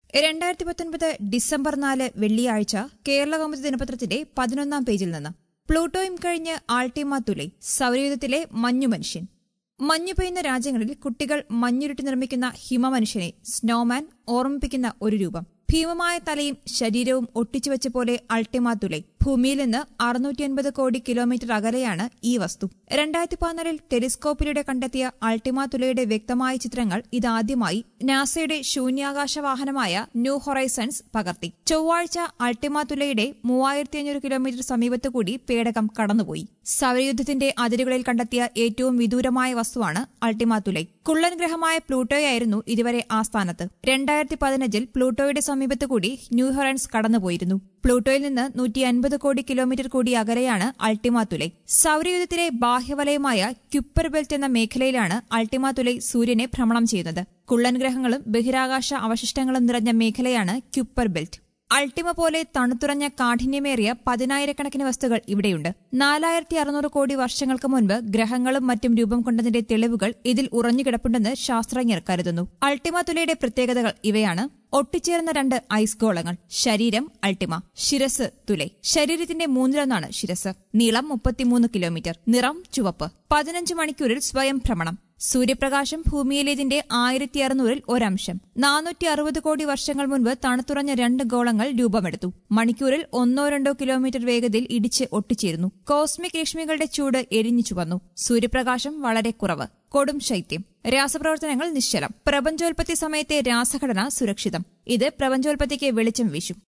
രണ്ടായിരത്തി പത്തൊൻപത് ഡിസംബർ നാല് വെള്ളിയാഴ്ച കേരള കൗമുദി ദിനപത്രത്തിന്റെ പതിനൊന്നാം പേജിൽ നിന്ന് പ്ലൂട്ടോയും കഴിഞ്ഞ് ആൾട്ടിമ തുലൈ സൗരയുധത്തിലെ മഞ്ഞുമനുഷ്യൻ മഞ്ഞു പെയ്യുന്ന രാജ്യങ്ങളിൽ കുട്ടികൾ മഞ്ഞുരുട്ടി നിർമ്മിക്കുന്ന ഹിമമനുഷ്യനെ സ്നോമാൻ ഓർമ്മിപ്പിക്കുന്ന ഒരു രൂപം ഭീമമായ തലയും ശരീരവും ഒട്ടിച്ചുവെച്ച പോലെ അൾട്ടിമ തുലൈ ഭൂമിയിൽ നിന്ന് അറുന്നൂറ്റി അൻപത് കോടി കിലോമീറ്റർ അകലെയാണ് ഈ വസ്തു രണ്ടായിരത്തി പതിനാലിൽ ടെലിസ്കോപ്പിലൂടെ കണ്ടെത്തിയ അൾട്ടിമ തുലയുടെ വ്യക്തമായ ചിത്രങ്ങൾ ഇതാദ്യമായി നാസയുടെ ശൂന്യാകാശ വാഹനമായ ന്യൂ ഹൊറൈസൺസ് പകർത്തി ചൊവ്വാഴ്ച അൾട്ടിമ തുലയുടെ മൂവായിരത്തി അഞ്ഞൂറ് കിലോമീറ്റർ സമീപത്തു കൂടി പേടകം കടന്നുപോയി സൗരയുദ്ധത്തിന്റെ അതിരുകളിൽ കണ്ടെത്തിയ ഏറ്റവും വിദൂരമായ വസ്തുവാണ് അൾട്ടിമ തുലൈ കുള്ളൻ ഗ്രഹമായ പ്ലൂട്ടോയായിരുന്നു ഇതുവരെ ആ സ്ഥാനത്ത് രണ്ടായിരത്തി പതിനഞ്ചിൽ പ്ലൂട്ടോയുടെ സമീപത്തു കൂടി ന്യൂ ഹൊറൈൻസ് കടന്നുപോയിരുന്നു പ്ലൂട്ടോയിൽ നിന്ന് നൂറ്റി അൻപത് കോടി കിലോമീറ്റർ കൂടി അകലെയാണ് അൾട്ടിമ തുലൈ സൗരയുധത്തിലെ ബാഹ്യവലയമായ ക്യുപ്പർ ബെൽറ്റ് എന്ന മേഖലയിലാണ് അൾട്ടിമ തുലൈ സൂര്യനെ ഭ്രമണം ചെയ്യുന്നത് കുള്ളൻ ഗ്രഹങ്ങളും ബഹിരാകാശ അവശിഷ്ടങ്ങളും നിറഞ്ഞ മേഖലയാണ് ക്യുപ്പർ ബെൽറ്റ് അൾട്ടിമ പോലെ തണുത്തുറഞ്ഞ കാഠിന്യമേറിയ പതിനായിരക്കണക്കിന് വസ്തുക്കൾ ഇവിടെയുണ്ട് നാലായിരത്തി അറുന്നൂറ് കോടി വർഷങ്ങൾക്ക് മുൻപ് ഗ്രഹങ്ങളും മറ്റും രൂപം കൊണ്ടതിന്റെ തെളിവുകൾ ഇതിൽ ഉറഞ്ഞുകിടപ്പുണ്ടെന്ന് ശാസ്ത്രജ്ഞർ കരുതുന്നു അൾട്ടിമ തുലയുടെ പ്രത്യേകതകൾ ഇവയാണ് ഒട്ടിച്ചേർന്ന രണ്ട് ഐസ് ഗോളങ്ങൾ ശരീരം അൾട്ടിമ ശിരസ് തുലൈ ശരീരത്തിന്റെ മൂന്നിലൊന്നാണ് ശിരസ് നീളം മുപ്പത്തിമൂന്ന് കിലോമീറ്റർ നിറം ചുവപ്പ് പതിനഞ്ച് മണിക്കൂറിൽ സ്വയം ഭ്രമണം സൂര്യപ്രകാശം ഭൂമിയിലേതിന്റെ ആയിരത്തി അറുന്നൂറിൽ ഒരംശം നാനൂറ്റി അറുപത് കോടി വർഷങ്ങൾ മുൻപ് തണുത്തുറഞ്ഞ രണ്ട് ഗോളങ്ങൾ രൂപമെടുത്തു മണിക്കൂറിൽ ഒന്നോ രണ്ടോ കിലോമീറ്റർ വേഗതയിൽ ഇടിച്ച് ഒട്ടിച്ചേരുന്നു കോസ്മിക് രശ്മികളുടെ ചൂട് എരിഞ്ഞു ചുവന്നു സൂര്യപ്രകാശം വളരെ കുറവ് കൊടും ശൈത്യം രാസപ്രവർത്തനങ്ങൾ നിശ്ചലം പ്രപഞ്ചോൽപത്തി സമയത്തെ രാസഘടന സുരക്ഷിതം ഇത് പ്രപഞ്ചോൽപത്തിക്ക് വെളിച്ചം വീശും